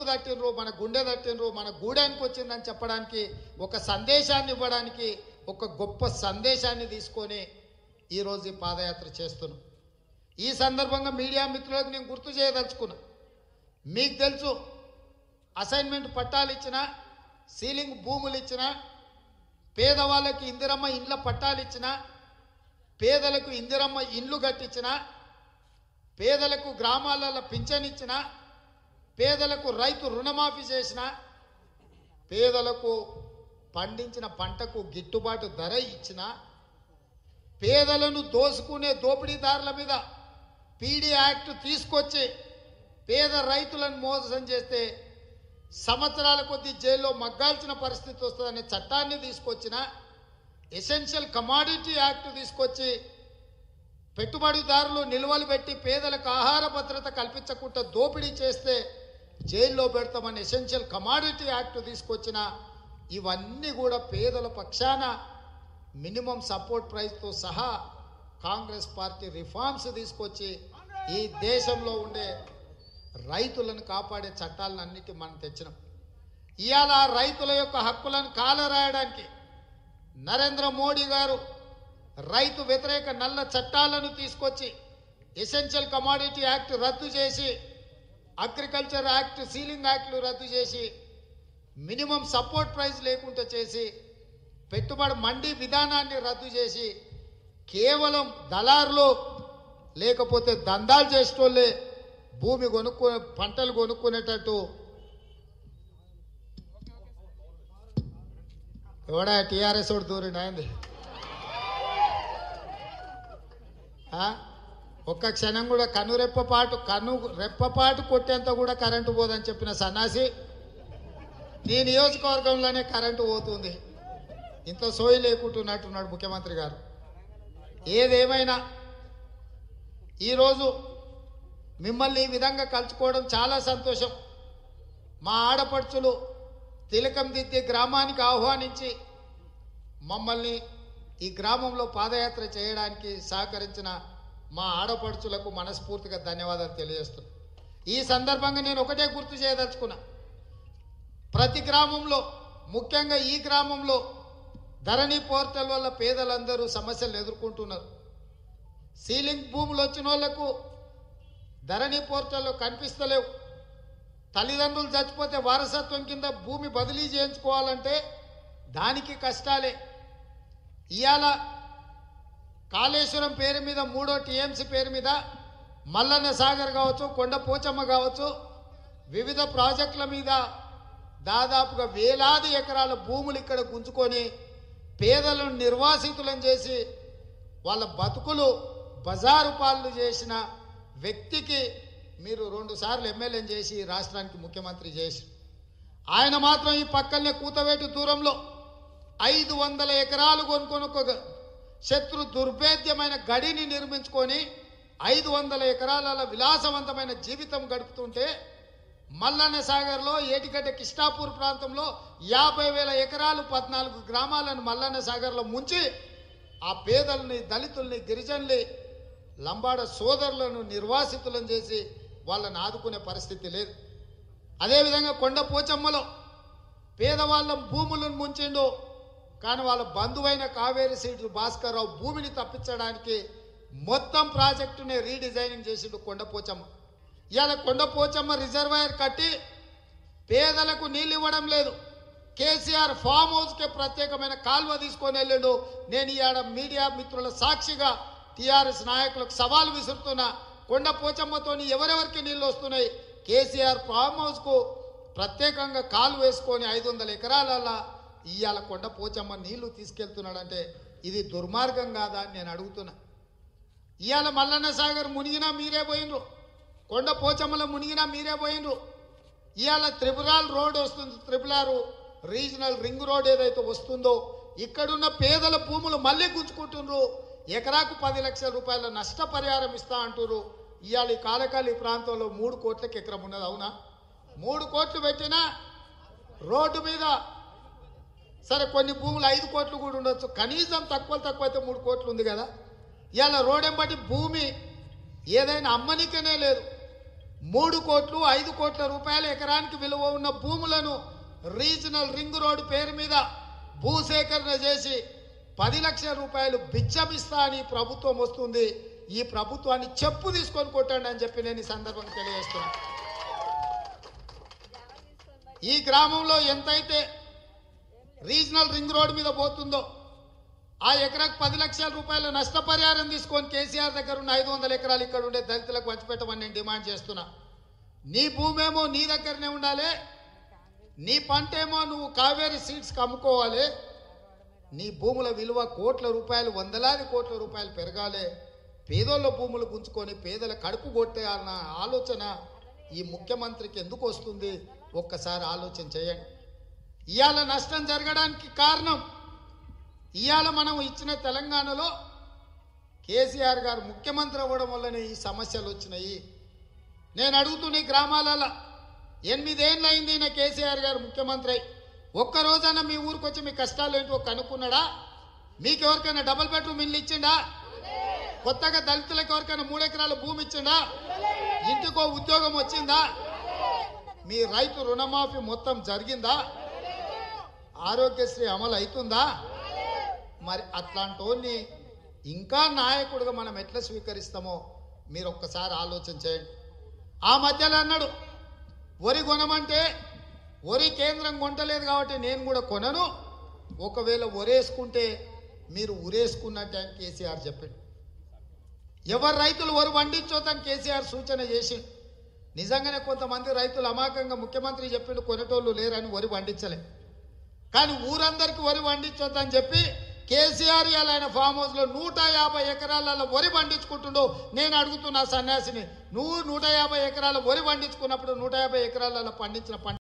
తట్టినరు మన గుండె తట్టినరు మన గూడానికి వచ్చిందని చెప్పడానికి ఒక సందేశాన్ని ఇవ్వడానికి ఒక గొప్ప సందేశాన్ని తీసుకొని ఈరోజు ఈ పాదయాత్ర చేస్తున్నాం ఈ సందర్భంగా మీడియా మిత్రులకు నేను గుర్తు చేయదలుచుకున్నా మీకు తెలుసు అసైన్మెంట్ పట్టాలు ఇచ్చిన సీలింగ్ భూములు ఇచ్చిన పేదవాళ్ళకి ఇందిరమ్మ ఇండ్ల పట్టాలు ఇచ్చిన పేదలకు ఇందిరమ్మ ఇండ్లు కట్టించిన పేదలకు గ్రామాలలో పింఛన్ ఇచ్చిన పేదలకు రైతు రుణమాఫీ చేసిన పేదలకు పండించిన పంటకు గిట్టుబాటు ధర ఇచ్చిన పేదలను దోసుకునే దోపిడీదారుల మీద పీడీ యాక్ట్ తీసుకొచ్చి పేద రైతులను మోసం చేస్తే సంవత్సరాల కొద్దీ జైల్లో మగ్గాల్సిన పరిస్థితి వస్తుందనే చట్టాన్ని తీసుకొచ్చిన ఎసెన్షియల్ కమాడిటీ యాక్ట్ తీసుకొచ్చి పెట్టుబడిదారులు నిల్వలు పెట్టి పేదలకు ఆహార భద్రత కల్పించకుండా దోపిడీ చేస్తే జైల్లో పెడతామని ఎసెన్షియల్ కమాడిటీ యాక్ట్ తీసుకొచ్చిన ఇవన్నీ కూడా పేదల పక్షాన మినిమం సపోర్ట్ ప్రైస్తో సహా కాంగ్రెస్ పార్టీ రిఫార్మ్స్ తీసుకొచ్చి ఈ దేశంలో ఉండే రైతులను కాపాడే చట్టాలన్నిటి మనం తెచ్చినాం ఇవాళ రైతుల యొక్క హక్కులను కాలరాయడానికి నరేంద్ర మోడీ గారు రైతు వ్యతిరేక నల్ల చట్టాలను తీసుకొచ్చి ఎసెన్షియల్ కమాడిటీ యాక్ట్ రద్దు చేసి అగ్రికల్చర్ యాక్ట్ సీలింగ్ యాక్ట్లు రద్దు చేసి మినిమం సపోర్ట్ ప్రైస్ లేకుండా చేసి పెట్టుబడి మండి విధానాన్ని రద్దు చేసి కేవలం దళారులు లేకపోతే దందాలు చేసేటోళ్ళే భూమి కొనుక్కో పంటలు కొనుక్కునేటట్టు ఎవడా టీఆర్ఎస్ వాడు దూరిండు అయింది ఒక్క క్షణం కూడా కన్ను రెప్పపాటు కన్ను రెప్పపాటు కొట్టేంత కూడా కరెంటు పోదని చెప్పిన సన్నాసి నీ నియోజకవర్గంలోనే కరెంటు పోతుంది ఇంత సోయి లేకుంటున్నట్టున్నాడు ముఖ్యమంత్రి గారు ఏదేమైనా ఈరోజు మిమ్మల్ని ఈ విధంగా కలుసుకోవడం చాలా సంతోషం మా ఆడపడుచులు తిలకం దిద్ది గ్రామానికి ఆహ్వానించి మమ్మల్ని ఈ గ్రామంలో పాదయాత్ర చేయడానికి సహకరించిన మా ఆడపడుచులకు మనస్ఫూర్తిగా ధన్యవాదాలు తెలియజేస్తున్నాను ఈ సందర్భంగా నేను ఒకటే గుర్తు చేయదలుచుకున్నా ప్రతి గ్రామంలో ముఖ్యంగా ఈ గ్రామంలో ధరణి పోర్టల్ వల్ల పేదలందరూ సమస్యలు ఎదుర్కొంటున్నారు సీలింగ్ భూములు వచ్చిన వాళ్లకు ధరణి పోర్టల్లో కనిపిస్తలేవు తల్లిదండ్రులు చచ్చిపోతే వారసత్వం కింద భూమి బదిలీ చేయించుకోవాలంటే దానికి కష్టాలే ఇవాళ కాళేశ్వరం పేరు మీద మూడో టీఎంసీ పేరు మీద మల్లన్న సాగర్ కావచ్చు కొండ పోచమ్మ కావచ్చు వివిధ ప్రాజెక్టుల మీద దాదాపుగా వేలాది ఎకరాల భూములు ఇక్కడ గుంజుకొని పేదలను నిర్వాసితులను చేసి వాళ్ళ బతుకులు బజారు పాలు చేసిన వ్యక్తికి మీరు రెండు సార్లు ఎమ్మెల్యేని చేసి ఈ రాష్ట్రానికి ముఖ్యమంత్రి చేసి ఆయన మాత్రం ఈ పక్కనే కూతవేటు దూరంలో ఐదు వందల ఎకరాలు కొనుక్కొని ఒక శత్రు దుర్భేద్యమైన గడిని నిర్మించుకొని ఐదు వందల ఎకరాల విలాసవంతమైన జీవితం గడుపుతుంటే మల్లన్న సాగర్లో ఏటిగడ్డ కిష్టాపూర్ ప్రాంతంలో యాభై వేల ఎకరాలు పద్నాలుగు గ్రామాలను మల్లన్న సాగర్లో ముంచి ఆ పేదల్ని దళితుల్ని గిరిజనుల్ని లంబాడ సోదరులను నిర్వాసితులను చేసి వాళ్ళని ఆదుకునే పరిస్థితి లేదు అదేవిధంగా కొండ పోచమ్మలో పేదవాళ్ళ భూములను ముంచిండు కానీ వాళ్ళ బంధువైన కావేరి సీటు భాస్కర్ రావు భూమిని తప్పించడానికి మొత్తం ప్రాజెక్టునే రీడిజైనింగ్ చేసిండు కొండ పోచమ్మ ఇవాళ కొండ పోచమ్మ రిజర్వాయర్ కట్టి పేదలకు నీళ్ళు ఇవ్వడం లేదు కేసీఆర్ ఫామ్ హౌస్కే ప్రత్యేకమైన కాల్వ తీసుకొని వెళ్ళాడు నేను ఇవాళ మీడియా మిత్రుల సాక్షిగా టీఆర్ఎస్ నాయకులకు సవాల్ విసురుతున్నా కొండ పోచమ్మతోని ఎవరెవరికి నీళ్ళు వస్తున్నాయి కేసీఆర్ ఫామ్ హౌస్కు ప్రత్యేకంగా కాలు వేసుకొని ఐదు వందల ఎకరాలల్లా ఇవాళ కొండ పోచమ్మ నీళ్లు తీసుకెళ్తున్నాడంటే ఇది దుర్మార్గం కాదా అని నేను అడుగుతున్నా ఇవాళ మల్లన్న సాగర్ మునిగినా మీరే పోయినరు కొండ పోచమ్మల మునిగినా మీరే పోయినరు ఇవాళ త్రిపురాల్ రోడ్ వస్తుంది త్రిపులారు రీజనల్ రింగ్ రోడ్ ఏదైతే వస్తుందో ఇక్కడున్న పేదల భూములు మళ్ళీ గుంజుకుంటున్నారు ఎకరాకు పది లక్షల రూపాయల నష్టపరిహారం ఇస్తా అంటున్నారు ఇవాళ ఈ కాలకాలి ప్రాంతంలో మూడు కోట్లకి ఎకరం ఉన్నది అవునా మూడు కోట్లు పెట్టినా రోడ్డు మీద సరే కొన్ని భూములు ఐదు కోట్లు కూడా ఉండొచ్చు కనీసం తక్కువ తక్కువ అయితే మూడు కోట్లు ఉంది కదా ఇవాళ రోడెంబటి భూమి ఏదైనా అమ్మనికనే లేదు మూడు కోట్లు ఐదు కోట్ల రూపాయల ఎకరానికి విలువ ఉన్న భూములను రీజనల్ రింగ్ రోడ్డు పేరు మీద భూసేకరణ చేసి పది లక్షల రూపాయలు బిచ్చమిస్తా అని ఈ ప్రభుత్వం వస్తుంది ఈ ప్రభుత్వాన్ని చెప్పు తీసుకొని కొట్టండి అని చెప్పి నేను ఈ సందర్భంగా తెలియజేస్తున్నా ఈ గ్రామంలో ఎంతైతే రీజనల్ రింగ్ రోడ్ మీద పోతుందో ఆ ఎకరాకు పది లక్షల రూపాయల నష్టపరిహారం తీసుకొని కేసీఆర్ దగ్గర ఉన్న ఐదు వందల ఎకరాలు ఇక్కడ ఉండే దళితులకు పంచిపెట్టమని నేను డిమాండ్ చేస్తున్నా నీ భూమేమో నీ దగ్గరనే ఉండాలి నీ పంటేమో నువ్వు కావేరీ సీడ్స్కి అమ్ముకోవాలి నీ భూముల విలువ కోట్ల రూపాయలు వందలాది కోట్ల రూపాయలు పెరగాలి పేదోళ్ళ భూములు గుంజుకొని పేదల కడుపు కొట్టేయాలన్న ఆలోచన ఈ ముఖ్యమంత్రికి ఎందుకు వస్తుంది ఒక్కసారి ఆలోచన చేయండి ఇవాళ నష్టం జరగడానికి కారణం ఇవాళ మనం ఇచ్చిన తెలంగాణలో కేసీఆర్ గారు ముఖ్యమంత్రి అవ్వడం వల్లనే ఈ సమస్యలు వచ్చినాయి నేను అడుగుతున్న ఈ గ్రామాలలో ఎనిమిదేళ్ళు అయింది ఈయన కేసీఆర్ గారు ముఖ్యమంత్రి అయి. ఒక్క రోజైనా మీ ఊరికి వచ్చి మీ కష్టాలు ఏంటో కనుక్కున్నాడా మీకు ఎవరికైనా డబుల్ బెడ్రూమ్ ఇల్లు ఇచ్చిండా కొత్తగా దళితులకు ఎవరికైనా మూడు ఎకరాల భూమి ఇచ్చిండా ఇంటికో ఉద్యోగం వచ్చిందా మీ రైతు రుణమాఫీ మొత్తం జరిగిందా ఆరోగ్యశ్రీ అమలు అవుతుందా మరి అట్లాంటి ఇంకా నాయకుడిగా మనం ఎట్లా స్వీకరిస్తామో మీరు ఒక్కసారి ఆలోచన చేయండి ఆ మధ్యలో అన్నాడు వరి కొనమంటే వరి కేంద్రం కొంటలేదు కాబట్టి నేను కూడా కొనను ఒకవేళ వరేసుకుంటే మీరు ఉరేసుకున్నట్టే అని కేసీఆర్ చెప్పాడు ఎవరు రైతులు వరి పండించొద్దని కేసీఆర్ సూచన చేసి నిజంగానే కొంతమంది రైతులు అమాయకంగా ముఖ్యమంత్రి చెప్పిండు కొనేటోళ్ళు లేరని వరి పండించలే కానీ ఊరందరికి వరి పండించొద్దని చెప్పి కేసీఆర్ ఇవాళ ఆయన ఫామ్ హౌస్ లో నూట యాభై ఎకరాలలో వరి పండించుకుంటుండో నేను అడుగుతున్నా సన్యాసిని నువ్వు నూట యాభై ఎకరాల వరి పండించుకున్నప్పుడు నూట యాభై ఎకరాలలో పండించిన పంట